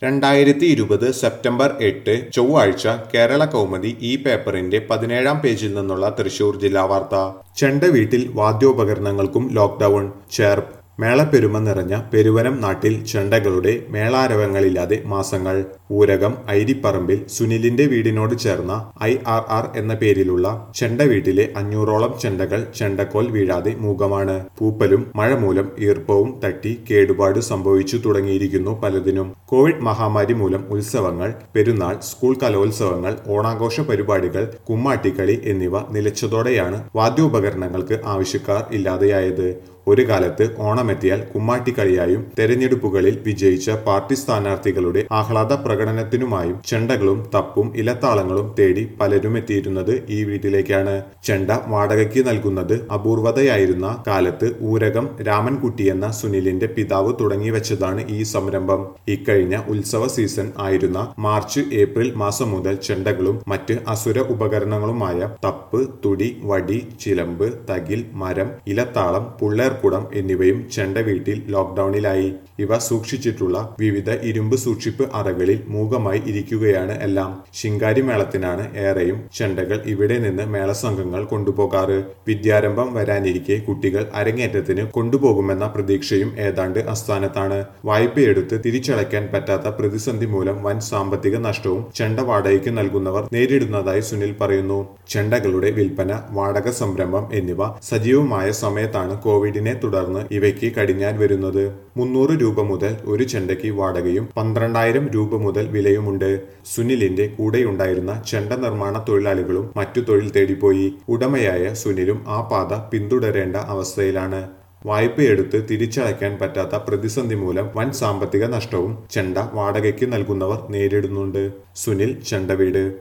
രണ്ടായിരത്തി ഇരുപത് സെപ്റ്റംബർ എട്ട് ചൊവ്വാഴ്ച കേരള കൗമുദി ഈ പേപ്പറിന്റെ പതിനേഴാം പേജിൽ നിന്നുള്ള തൃശൂർ ജില്ലാ വാർത്ത ചെണ്ട വീട്ടിൽ വാദ്യോപകരണങ്ങൾക്കും ലോക്ക്ഡൌൺ ചേർപ്പ് മേളപ്പെരുമ നിറഞ്ഞ പെരുവനം നാട്ടിൽ ചെണ്ടകളുടെ മേളാരവങ്ങളില്ലാതെ മാസങ്ങൾ ഊരകം ഐരിപ്പറമ്പിൽ സുനിലിന്റെ വീടിനോട് ചേർന്ന ഐ ആർ ആർ എന്ന പേരിലുള്ള ചെണ്ട വീട്ടിലെ അഞ്ഞൂറോളം ചെണ്ടകൾ ചെണ്ടക്കോൽ വീഴാതെ മൂകമാണ് പൂപ്പലും മഴ മൂലം ഈർപ്പവും തട്ടി കേടുപാട് സംഭവിച്ചു തുടങ്ങിയിരിക്കുന്നു പലതിനും കോവിഡ് മഹാമാരി മൂലം ഉത്സവങ്ങൾ പെരുന്നാൾ സ്കൂൾ കലോത്സവങ്ങൾ ഓണാഘോഷ പരിപാടികൾ കുമ്മാട്ടിക്കളി എന്നിവ നിലച്ചതോടെയാണ് വാദ്യോപകരണങ്ങൾക്ക് ആവശ്യക്കാർ ഇല്ലാതെയായത് ഒരു കാലത്ത് ഓണമെത്തിയാൽ കുമ്മാട്ടിക്കളിയായും തെരഞ്ഞെടുപ്പുകളിൽ വിജയിച്ച പാർട്ടി സ്ഥാനാർത്ഥികളുടെ ആഹ്ലാദ പ്രകടനത്തിനുമായും ചെണ്ടകളും തപ്പും ഇലത്താളങ്ങളും തേടി പലരും എത്തിയിരുന്നത് ഈ വീട്ടിലേക്കാണ് ചെണ്ട വാടകയ്ക്ക് നൽകുന്നത് അപൂർവതയായിരുന്ന കാലത്ത് ഊരകം രാമൻകുട്ടി എന്ന സുനിലിന്റെ പിതാവ് തുടങ്ങി വെച്ചതാണ് ഈ സംരംഭം ഇക്കഴിഞ്ഞ ഉത്സവ സീസൺ ആയിരുന്ന മാർച്ച് ഏപ്രിൽ മാസം മുതൽ ചെണ്ടകളും മറ്റ് അസുര ഉപകരണങ്ങളുമായ തപ്പ് തുടി വടി ചിലമ്പ് തകിൽ മരം ഇലത്താളം പുള്ളേർക്കുടം എന്നിവയും ചെണ്ട വീട്ടിൽ ലോക്ക്ഡൌണിലായി ഇവ സൂക്ഷിച്ചിട്ടുള്ള വിവിധ ഇരുമ്പ് സൂക്ഷിപ്പ് അറകളിൽ മൂകമായി ഇരിക്കുകയാണ് എല്ലാം ശിങ്കാരി മേളത്തിനാണ് ഏറെയും ചെണ്ടകൾ ഇവിടെ നിന്ന് മേളസംഘങ്ങൾ കൊണ്ടുപോകാറ് വിദ്യാരംഭം വരാനിരിക്കെ കുട്ടികൾ അരങ്ങേറ്റത്തിന് കൊണ്ടുപോകുമെന്ന പ്രതീക്ഷയും ഏതാണ്ട് അസ്ഥാനത്താണ് വായ്പയെടുത്ത് തിരിച്ചടയ്ക്കാൻ പറ്റാത്ത പ്രതിസന്ധി മൂലം വൻ സാമ്പത്തിക നഷ്ടവും ചെണ്ട വാടകയ്ക്ക് നൽകുന്നവർ നേരിടുന്നതായി സുനിൽ പറയുന്നു ചെണ്ടകളുടെ വിൽപ്പന വാടക സംരംഭം എന്നിവ സജീവമായ സമയത്താണ് കോവിഡിനെ തുടർന്ന് ഇവയ്ക്ക് കടിഞ്ഞാൻ വരുന്നത് മുന്നൂറ് രൂപ മുതൽ ഒരു ചെണ്ടയ്ക്ക് വാടകയും പന്ത്രണ്ടായിരം രൂപ മുതൽ വിലയുമുണ്ട് സുനിലിന്റെ കൂടെയുണ്ടായിരുന്ന ചെണ്ട നിർമ്മാണ തൊഴിലാളികളും മറ്റു തൊഴിൽ തേടിപ്പോയി ഉടമയായ സുനിലും ആ പാത പിന്തുടരേണ്ട അവസ്ഥയിലാണ് വായ്പയെടുത്ത് തിരിച്ചടയ്ക്കാൻ പറ്റാത്ത പ്രതിസന്ധി മൂലം വൻ സാമ്പത്തിക നഷ്ടവും ചെണ്ട വാടകയ്ക്ക് നൽകുന്നവർ നേരിടുന്നുണ്ട് സുനിൽ ചെണ്ടവീട്